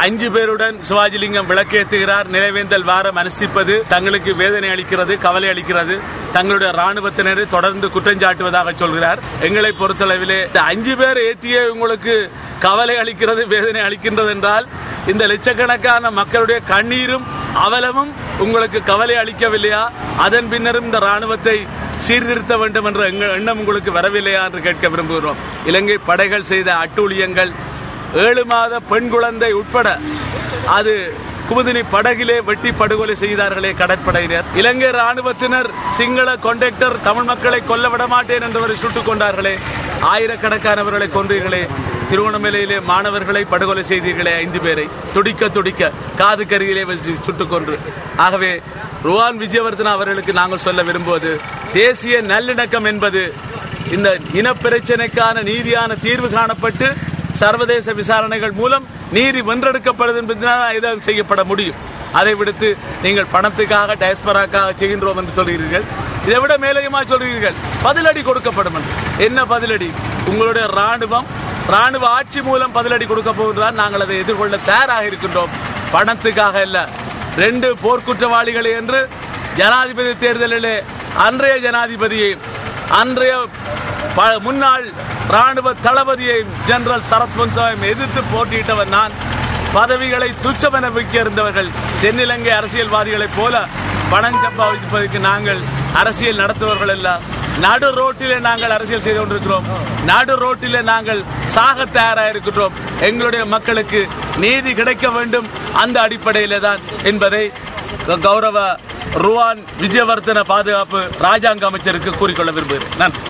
அஞ்சு பேருடன் சிவாஜிலிங்கம் விளக்கேற்றுகிறார் நினைவேந்தல் வாரம் அனுஷ்டிப்பது தங்களுக்கு வேதனை அளிக்கிறது கவலை அளிக்கிறது தங்களுடைய ராணுவத்தினரை தொடர்ந்து குற்றஞ்சாட்டுவதாக சொல்கிறார் எங்களை பொறுத்தளவிலே இந்த அஞ்சு பேர் ஏற்றிய உங்களுக்கு கவலை அளிக்கிறது வேதனை அளிக்கின்றது என்றால் இந்த லட்சக்கணக்கான மக்களுடைய கண்ணீரும் அவலமும் உங்களுக்கு கவலை அளிக்கவில்லையா அதன் பின்னரும் இந்த ராணுவத்தை சீர்திருத்த வேண்டும் என்ற எங்க- எண்ணம் உங்களுக்கு வரவில்லையா என்று கேட்க விரும்புகிறோம் இலங்கை படைகள் செய்த அட்டூழியங்கள் ஏழு மாத பெண் குழந்தை உட்பட அது குமுதினி படகிலே வெட்டி படுகொலை செய்தார்களே கடற்படையினர் இலங்கை ராணுவத்தினர் சிங்கள கொண்டக்டர் தமிழ் மக்களை கொல்ல விட மாட்டேன் என்றவரை சுட்டுக் கொண்டார்களே ஆயிரக்கணக்கானவர்களை கொன்றீர்களே திருவண்ணாமலையிலே மாணவர்களை படுகொலை செய்தீர்களே ஐந்து பேரை துடிக்க துடிக்க காது கருகிலே வச்சு சுட்டுக் கொன்று ஆகவே ருவான் விஜயவர்தனா அவர்களுக்கு நாங்கள் சொல்ல விரும்புவது தேசிய நல்லிணக்கம் என்பது இந்த இனப்பிரச்சனைக்கான நீதியான தீர்வு காணப்பட்டு சர்வதேச விசாரணைகள் மூலம் நீதி வென்றெடுக்கப்படுது என்பதுதான் இதை செய்யப்பட முடியும் அதை விடுத்து நீங்கள் பணத்துக்காக டயஸ்பராக்காக செய்கின்றோம் என்று சொல்கிறீர்கள் இதை விட மேலேயுமா சொல்கிறீர்கள் பதிலடி கொடுக்கப்படும் என்று என்ன பதிலடி உங்களுடைய ராணுவம் ராணுவ ஆட்சி மூலம் பதிலடி கொடுக்க போவதுதான் நாங்கள் அதை எதிர்கொள்ள தயாராக இருக்கின்றோம் பணத்துக்காக அல்ல ரெண்டு போர்க்குற்றவாளிகள் என்று ஜனாதிபதி தேர்தலிலே அன்றைய ஜனாதிபதியை அன்றைய ப- முன்னாள் ராணுவ தளபதியை ஜெனரல் சரத் பொன்சாவையும் எதிர்த்து போட்டியிட்டவர் நான் பதவிகளை துச்சமென வைக்க இருந்தவர்கள் தென்னிலங்கை அரசியல்வாதிகளைப் போல பணம் சம்பாதிப்பதற்கு நாங்கள் அரசியல் நடத்துவர்கள் அல்ல நடு ரோட்டிலே நாங்கள் அரசியல் செய்து கொண்டிருக்கிறோம் நடு ரோட்டிலே நாங்கள் சாக தயாராக இருக்கின்றோம் எங்களுடைய மக்களுக்கு நீதி கிடைக்க வேண்டும் அந்த அடிப்படையிலே தான் என்பதை கௌரவ ருவான் விஜயவர்தன பாதுகாப்பு ராஜாங்க அமைச்சருக்கு கூறிக்கொள்ள விரும்புகிறேன் நன்றி